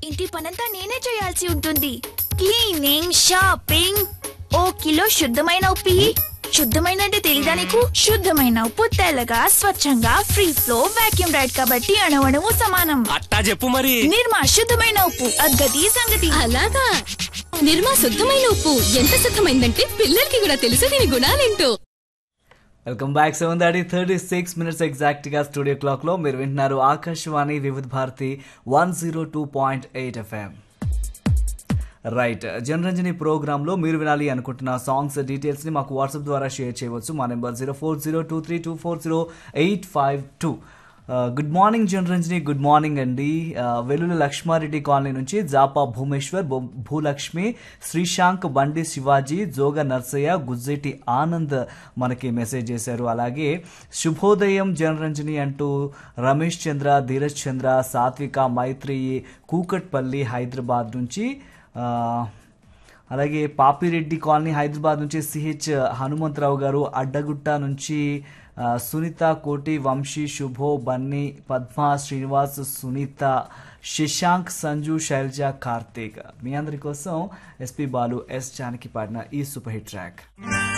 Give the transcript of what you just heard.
ఇంటి పనంతా నేనే చేయాల్సి ఉంటుంది క్లీనింగ్ షాపింగ్ ఓ కిలో శుద్ధమైన ఉప్పి శుద్ధమైన అంటే తెలీదా నీకు శుద్ధమైన ఉప్పు తెల్లగా స్వచ్ఛంగా ఫ్రీ ఫ్లో వాక్యూమ్ రైడ్ కాబట్టి అణవణము సమానం అట్టా చెప్పు మరి నిర్మా శుద్ధమైన ఉప్పు అద్గతి సంగతి అలాగా నిర్మా శుద్ధమైన ఉప్పు ఎంత శుద్ధమైందంటే పిల్లలకి కూడా తెలుసు దీని గుణాలేంటో welcome back seven thirty thirty six minutes ఎగ్జాక్ట్గా స్టూడియో క్లాక్లో మీరు వింటున్నారు Akashvani Vividh Bharati one zero two point eight FM right Janaranjani ప్రోగ్రాంలో మీరు వినాలి అనుకుంటున్న సాంగ్స్ డీటెయిల్స్ని మాకు వాట్సాప్ ద్వారా షేర్ చేయవచ్చు మా number zero four zero two three two four zero eight five two good morning Janaranjani good morning అండి Uh, వెల్లుల లక్ష్మారెడ్డి కాలనీ నుంచి జాపా భూమేశ్వర్ భూ- భూలక్ష్మి శ్రీశాంక్ బండి శివాజీ జోగ నర్సయ్య గుజ్జెటి ఆనంద్ మనకి మెసేజ్ చేశారు అలాగే శుభోదయం జనరంజని అంటూ రమేష్ చంద్ర ధీరజ్ చంద్ర సాత్విక మైత్రి కూకట్పల్లి హైదరాబాద్ నుంచి ఆ, అలాగే పాపిరెడ్డి కాలనీ హైదరాబాద్ నుంచి సిహెచ్ హనుమంతరావు గారు అడ్డగుట్ట నుంచి ఆ, సునీత కోటి వంశీ శుభో బన్నీ పద్మ శ్రీనివాస్ సునీత శశాంక్ సంజు శైలజ కార్తీక్ మీ అందరి కోసం ఎస్పి బాలు ఎస్ జానకి పాడిన ఈ సూపర్ హిట్ ట్రాక్